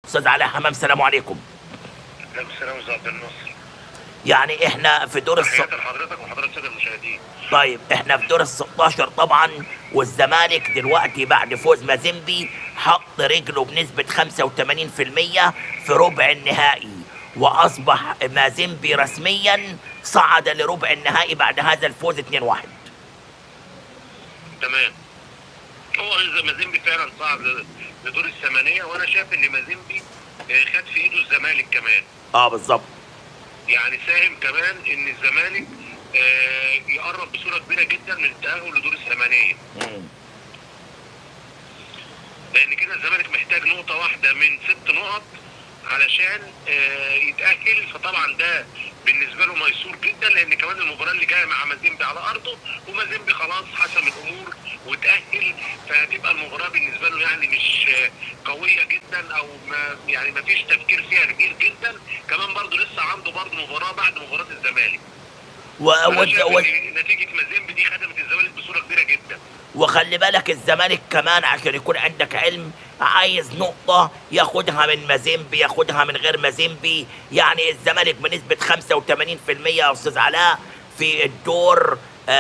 استاذ علاء حمام سلام عليكم عليكم السلام ورحمه عبد الناصر يعني احنا في دور الص... تحياتي لحضرتك وحضرتك الساده المشاهدين طيب احنا في دور ال 16 طبعا والزمالك دلوقتي بعد فوز مازيمبي حط رجله بنسبة 85% في ربع النهائي واصبح مازيمبي رسميا صعد لربع النهائي بعد هذا الفوز 2-1 تمام هو إذا مازيمبي فعلا صعد ل- لدور الثمانيه وانا شايف ان مازيمبي آه، خد في ايده الزمالك كمان اه بالظبط يعني ساهم كمان ان الزمالك آه، يقرب بصوره كبيره جدا من التاهل لدور الثمانيه مم. لان كده الزمالك محتاج نقطه واحده من ست نقط علشان آه، يتاهل فطبعا ده بالنسبه له ميسور جدا لان كمان المباراه اللي جايه مع مازيمبي على ارضه ومازيمبي خلاص حسم الامور وتاهل فهتبقى المباراه بالنسبه له يعني مش آه، قويه جدا او ما يعني ما فيش تفكير فيها كبير جدا كمان برضه لسه عنده برضه مباراه بعد مباراه الزمالك و... أنا و... شايف و... إن نتيجه مازيمبي دي خدمت الزمالك بصوره كبيره جدا وخلي بالك الزمالك كمان عشان يكون عندك علم عايز نقطة ياخدها من مازيمبي ياخدها من غير مازيمبي يعني الزمالك بنسبة 85% يا أستاذ علاء في الدور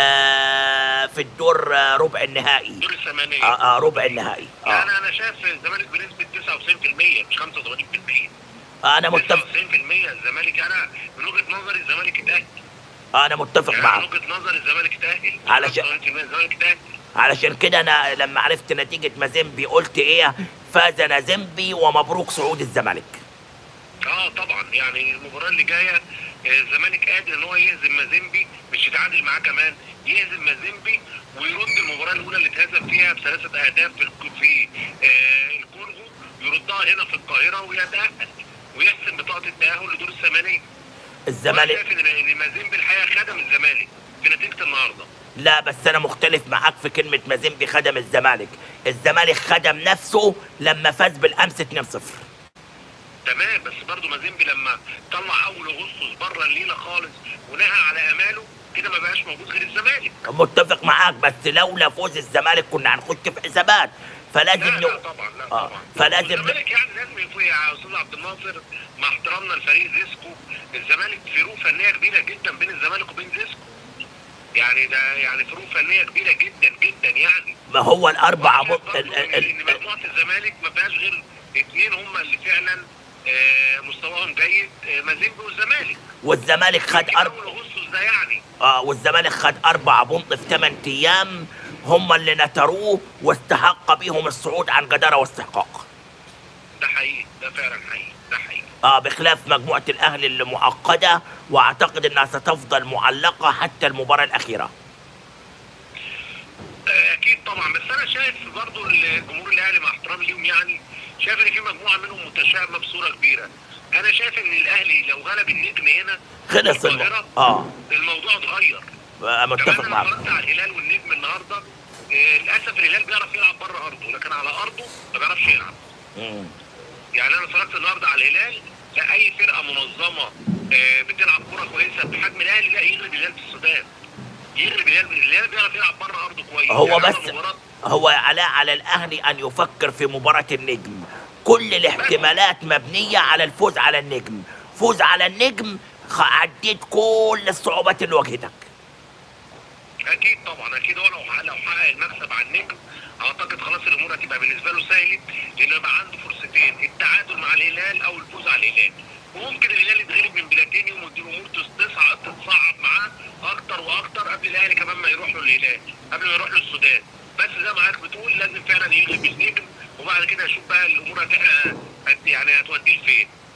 آه في الدور آه ربع النهائي دور الثمانيه آه آه ربع النهائي آه يعني انا شايف الزمالك بنسبه 99% مش 85% أنا متفق 99% الزمالك انا من وجهه نظري الزمالك اتاهل أنا متفق يعني من معك وجهه نظري الزمالك اتاهل علشان- 95% الزمالك اتاهل علشان كده أنا لما عرفت نتيجة مازيمبي قلت إيه فاز مازيمبي ومبروك صعود الزمالك اه طبعا يعني المباراه اللي جايه آه، الزمالك قادر ان هو يهزم مازيمبي مش يتعادل معاه كمان يهزم مازيمبي ويرد المباراه الاولى اللي اتهزم فيها بثلاثه اهداف في الك- في آه، الكونغو يردها هنا في القاهره ويتاهل ويحسم بطاقه التاهل لدور الثمانيه الزمالك وانا شايف ان إن مازيمبي الحقيقه خدم الزمالك في نتيجه النهارده لا بس انا مختلف معاك في كلمة مازيمبي خدم الزمالك الزمالك خدم نفسه لما فاز بالامس 2-0 تمام بس برضو مازيمبي لما طلع اول اغسطس بره الليله خالص ونهى على اماله كده ما بقاش موجود غير الزمالك متفق معاك بس لولا فوز الزمالك كنا هنخش في حسابات فلازم لا ن... لا طبعا لا آه، طبعا فلازم- الزمالك يعني لازم يفوق يا استاذ عبد الناصر مع احترامنا لفريق زيسكو الزمالك فروق فنيه كبيره جدا بين الزمالك وبين زيسكو يعني ده يعني فروق فنيه كبيره جدا جدا يعني ما هو الاربعة وأنا ب... شايف ال... برضو ال... ان إن ال... مجموعه الزمالك ما فيهاش غير اثنين هم اللي فعلا آه، مستواهم جيد آه، مازيمبي والزمالك والزمالك خد يمكن أرب... اول اغسطس ده يعني آه والزمالك خد أربعة بونط في 8 أيام هم اللي نتروه واستحق بيهم الصعود عن جدارة واستحقاق ده حقيقي ده فعلا حقيقي ده حقيقي آه بخلاف مجموعة الأهلي اللي معقدة وأعتقد أنها ستفضل معلقة حتى المباراة الأخيرة آه، اكيد طبعا بس انا شايف برضو الجمهور الاهلي مع احترامي ليهم يعني شايف ان في مجموعه منهم متشائمه بصوره كبيره انا شايف ان الاهلي لو غلب النجم هنا خلص في الم... القاهرة، آه الموضوع اتغير آه، كمان متفق انا معك اتفرجت على الهلال والنجم النهارده آه، للاسف الهلال بيعرف يلعب بره ارضه لكن على ارضه ما بيعرفش يلعب مم. يعني انا اتفرجت النهارده على الهلال لا اي فرقه منظمه آه، بتلعب كوره كويسه بحجم الاهلي لا يغلب الهلال في السودان يغلب الهلال الهلال بيعرف يلعب بره ارضه كويس هو يعني بس عمل مباراة هو علاء على الأهلي أن يفكر في مباراة النجم كل الاحتمالات مبنية على الفوز على النجم فوز على النجم خ- عديت كل الصعوبات اللي واجهتك اكيد طبعا اكيد هو لو حقق- لو حقق المكسب على النجم اعتقد خلاص الامور هتبقى بالنسبه له سهله لان يبقى عنده فرصتين التعادل مع الهلال او الفوز على الهلال وممكن الهلال يتغلب من بلاتينيوم والامور تصعب تتصعب معاه اكتر واكتر قبل الاهلي كمان ما يروح له الهلال قبل ما يروح له السودان بس زي ما حضرتك بتقول لازم فعلا يغلب النجم وبعد كده يشوف بقى الامور هت- هت- يعني هتوديه لفين